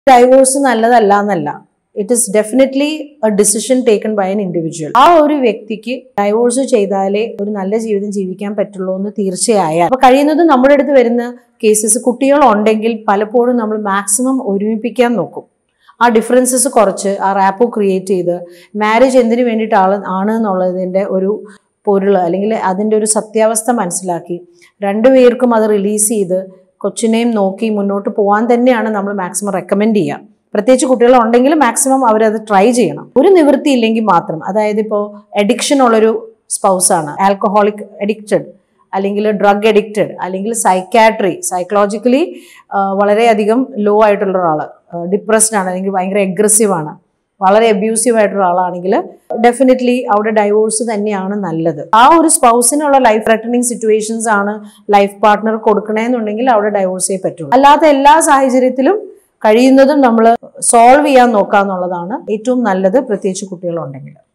divorce നല്ലതല്ല എന്നല്ല it is definitely a decision taken by an individual ആ ഒരു വ്യക്തിക്ക് ഡൈവോഴ്സ് ചെയ്താലേ ഒരു നല്ല ജീവിതം ജീവിക്കാൻ പറ്റുള്ളൂ എന്ന് തീർച്ചയായാൽ അപ്പൊ കഴിയുന്നതും നമ്മുടെ അടുത്ത് വരുന്ന കേസസ് കുട്ടികളുണ്ടെങ്കിൽ പലപ്പോഴും നമ്മൾ മാക്സിമം ഒരുമിപ്പിക്കാൻ നോക്കും ആ ഡിഫറൻസസ് കുറച്ച് ആ റാപ്പോ ക്രിയേറ്റ് ചെയ്ത് മാരേജ് എന്തിനു വേണ്ടിയിട്ട് ആൾ ആണ് എന്നുള്ളതിൻ്റെ ഒരു പൊരുൾ അല്ലെങ്കിൽ അതിൻ്റെ ഒരു സത്യാവസ്ഥ മനസ്സിലാക്കി രണ്ടുപേർക്കും അത് റിലീസ് ചെയ്ത് കൊച്ചിനെയും നോക്കി മുന്നോട്ട് പോകാൻ തന്നെയാണ് നമ്മൾ മാക്സിമം റെക്കമെൻഡ് ചെയ്യുക പ്രത്യേകിച്ച് കുട്ടികളുണ്ടെങ്കിൽ മാക്സിമം അവരത് ട്രൈ ചെയ്യണം ഒരു നിവൃത്തി ഇല്ലെങ്കിൽ മാത്രം അതായത് ഇപ്പോൾ എഡിക്ഷൻ ഉള്ളൊരു സ്പൗസാണ് ആൽക്കഹോളിക് അഡിക്റ്റഡ് അല്ലെങ്കിൽ ഡ്രഗ് അഡിക്റ്റഡ് അല്ലെങ്കിൽ സൈക്കാട്രി സൈക്കോളജിക്കലി വളരെയധികം ലോ ആയിട്ടുള്ള ഒരാൾ ഡിപ്രസ്ഡ് ആണ് അല്ലെങ്കിൽ ഭയങ്കര എഗ്രസീവ് ആണ് വളരെ അബ്യൂസീവ് ആയിട്ടുള്ള ആളാണെങ്കിൽ ഡെഫിനറ്റ്ലി അവിടെ ഡൈവോഴ്സ് തന്നെയാണ് നല്ലത് ആ ഒരു സ്പൗസിനുള്ള ലൈഫ് ത്രെട്ടനിങ് സിറ്റുവേഷൻസ് ആണ് ലൈഫ് പാർട്ട്ണർ കൊടുക്കണേന്നുണ്ടെങ്കിൽ അവിടെ ഡൈവോഴ്സേ പറ്റുള്ളൂ അല്ലാത്ത എല്ലാ സാഹചര്യത്തിലും കഴിയുന്നതും നമ്മൾ സോൾവ് ചെയ്യാൻ നോക്കുക എന്നുള്ളതാണ് ഏറ്റവും നല്ലത് പ്രത്യേകിച്ച് കുട്ടികളുണ്ടെങ്കിൽ